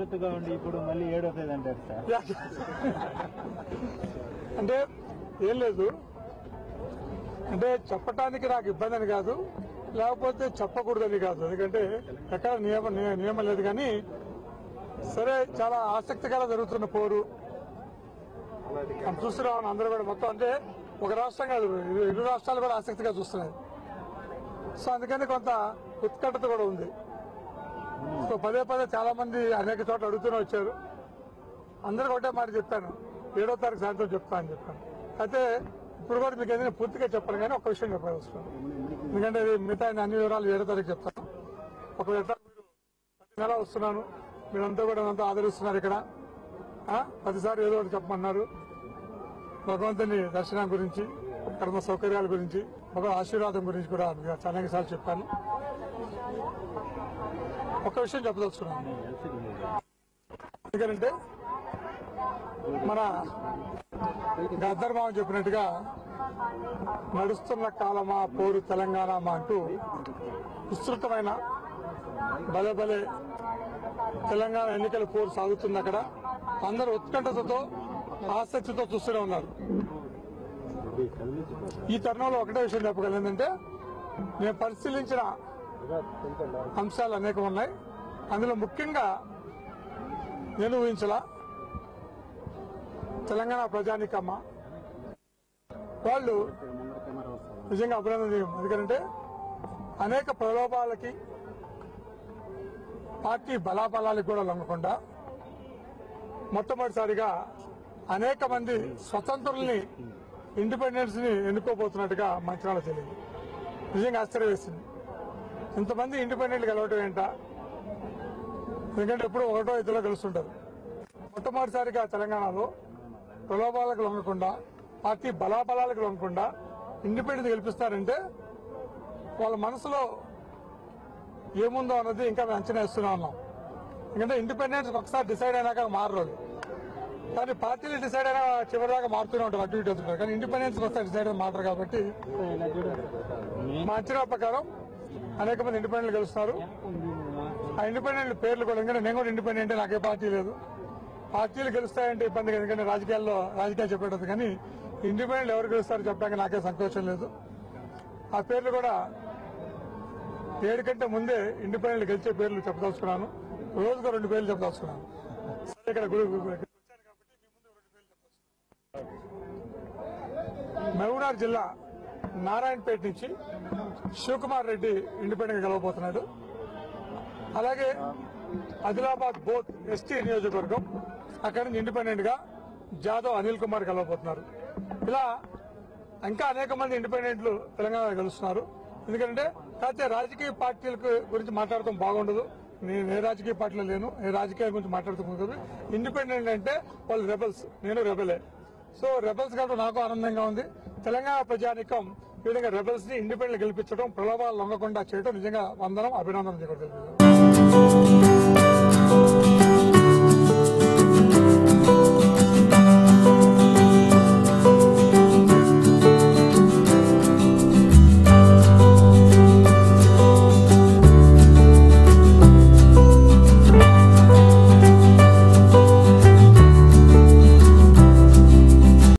మద్దతుగా ఉండి ఇప్పుడు మళ్ళీ ఏడో తేదీ అంటారు సార్ అంటే ఏం లేదు అంటే చెప్పటానికి నాకు ఇబ్బంది అని కాదు లేకపోతే చెప్పకూడదని కాదు ఎందుకంటే ఎక్కడ నియమం నియ- నియమం లేదు కానీ సరే చాలా ఆసక్తికర జరుగుతున్న పోరు మనం చూస్తున్నాం అందరూ కూడా మొత్తం అంటే ఒక రాష్ట్రం కాదు ఇరు- ఇరు రాష్ట్రాలు కూడా ఆసక్తిగా చూస్తున్నాయి సో అందుకని కొంత ఉత్కంఠత కూడా ఉంది సో పదే పదే చాలా మంది అనేక చోట్ల అడుగుతూనే వచ్చారు అందరికి ఒకటే మాట చెప్పాను ఏడో తారీఖు సాయంత్రం చెప్తా అని చెప్పాను అయితే ఇప్పుడు కూడా మీకు ఏదైనా పూర్తిగా చెప్పను కానీ ఒక విషయం చెప్పాల్సి ఎందుకంటే ఇది మిగతా అన్ని వివరాలు ఏడో తారీఖు చెప్తాను ఒకవేళ మీరు ప్రతి నెల వస్తున్నాను మీరంతా కూడా అంతా ఆదరిస్తున్నారు ఇక్కడ ఆ? ప్రతిసారి ఏదో ఒకటి చెప్పమన్నారు భగవంతుని దర్శనం గురించి కర్మ సౌకర్యాల గురించి ఒక ఆశీర్వాదం గురించి కూడా మీకు చాలా సార్లు చెప్పాను ఒక విషయం చెప్పదలుచుకున్నాను ఎందుకంటే మన గద్దర్మావం చెప్పినట్టుగా నడుస్తున్న కాలమా పోరు తెలంగాణమా అంటూ విస్తృతమైన భలే భలే తెలంగాణ ఎన్నికల పోరు సాగుతుంది అక్కడ అందరూ ఉత్కంఠతతో ఆసక్తితో చూస్తూనే ఉన్నారు ఈ తరుణంలో ఒకటే విషయం చెప్పగలను ఏంటంటే నేను పరిశీలించిన అంశాలు అనేకం ఉన్నాయి అందులో ముఖ్యంగా నేను ఊహించలా తెలంగాణ ప్రజానికమ్మ వాళ్ళు నిజంగా అభినందనీయం ఎందుకంటే అనేక ప్రలోభాలకి పార్టీ బలాబలాలకు కూడా లొంగకుండా మొట్టమొదటిసారిగా అనేక మంది స్వతంత్రుల్ని ఇండిపెండెన్స్ ని ఎన్నుకోబోతున్నట్టుగా మంచిగా తెలియదు నిజంగా ఆశ్చర్యం వేసింది ఇంతమంది ఇండిపెండెంట్ కలవటం ఏంట ఎందుకంటే ఎప్పుడు ఒకటో ఇద్దరు కలుస్తుంటారు మొట్టమొదటిసారిగా తెలంగాణలో ప్రలోభాలకు లొంగకుండా పార్టీ బలాబలాలకు లొంగకుండా ఇండిపెండెంట్ గెలిపిస్తారంటే వాళ్ళ మనసులో ఏముందో అన్నది ఇంకా మేము అంచనా వేస్తూనే ఉన్నాం ఎందుకంటే ఇండిపెండెన్స్ ఒకసారి డిసైడ్ అయినాక మారరు వాళ్ళు. కానీ పార్టీలు డిసైడ్ అయినా చివరిదాకా మారుతూనే ఉంటారు అటు ఇటు వెళ్తుంటారు కానీ ఇండిపెండెన్స్ ఒకసారి డిసైడ్ అయిన మారరు కాబట్టి మా అంచనా ప్రకారం అనేక మంది ఇండిపెండెంట్ గెలుస్తున్నారు ఆ ఇండిపెండెంట్ పేర్లు కూడా ఎందుకంటే నేను కూడా ఇండిపెండెంట్ నాకే పార్టీ లేదు పార్టీలు గెలుస్తాయంటే ఇబ్బంది కదా, ఎందుకంటే రాజకీయాల్లో రాజకీయాలు చెప్పేటది కానీ ఇండిపెండెంట్ ఎవరు గెలుస్తారో చెప్పడానికి నాకే సంకోచం లేదు ఆ పేర్లు కూడా ఏడు కంటే ముందే ఇండిపెండెంట్ గెలిచే పేర్లు చెప్పదలుచుకున్నాను రోజుకు రెండు పేర్లు చెప్పదలుచుకున్నాను సరే ఇక్కడ గుడి గుడి- వచ్చాను కాబట్టి మీ ముందు రెండు పేర్లు చెప్పదలుచుకున్నాను. మహబూబ్నగర్ జిల్లా నారాయణపేట నుంచి శివకుమార్ రెడ్డి ఇండిపెండెంట్ గెలవబోతున్నాడు అలాగే ఆదిలాబాద్ బోత్ ఎస్టీ నియోజకవర్గం అక్కడి నుంచి ఇండిపెండెంట్ గా జాదవ్ అనిల్ కుమార్ గెలవబోతున్నారు ఇలా ఇంకా అనేక మంది ఇండిపెండెంట్లు తెలంగాణ గెలుస్తున్నారు ఎందుకంటే కాకపోతే రాజకీయ పార్టీల గురించి మాట్లాడటం బాగుండదు నేను ఏ రాజకీయ పార్టీలో లేను ఏ రాజకీయాల గురించి మాట్లాడుతున్నాను ఇండిపెండెంట్ అంటే వాళ్ళు రెబల్స్ నేను రెబలే సో రెబల్స్ కాబట్టి నాకు ఆనందంగా ఉంది తెలంగాణ ప్రజానికం ఈ విధంగా రెబల్స్ ని ఇండిపెండెంట్ గెలిపించడం ప్రలోభాలు లొంగకుండా చేయడం నిజంగా వందనం అభినందన చేయడం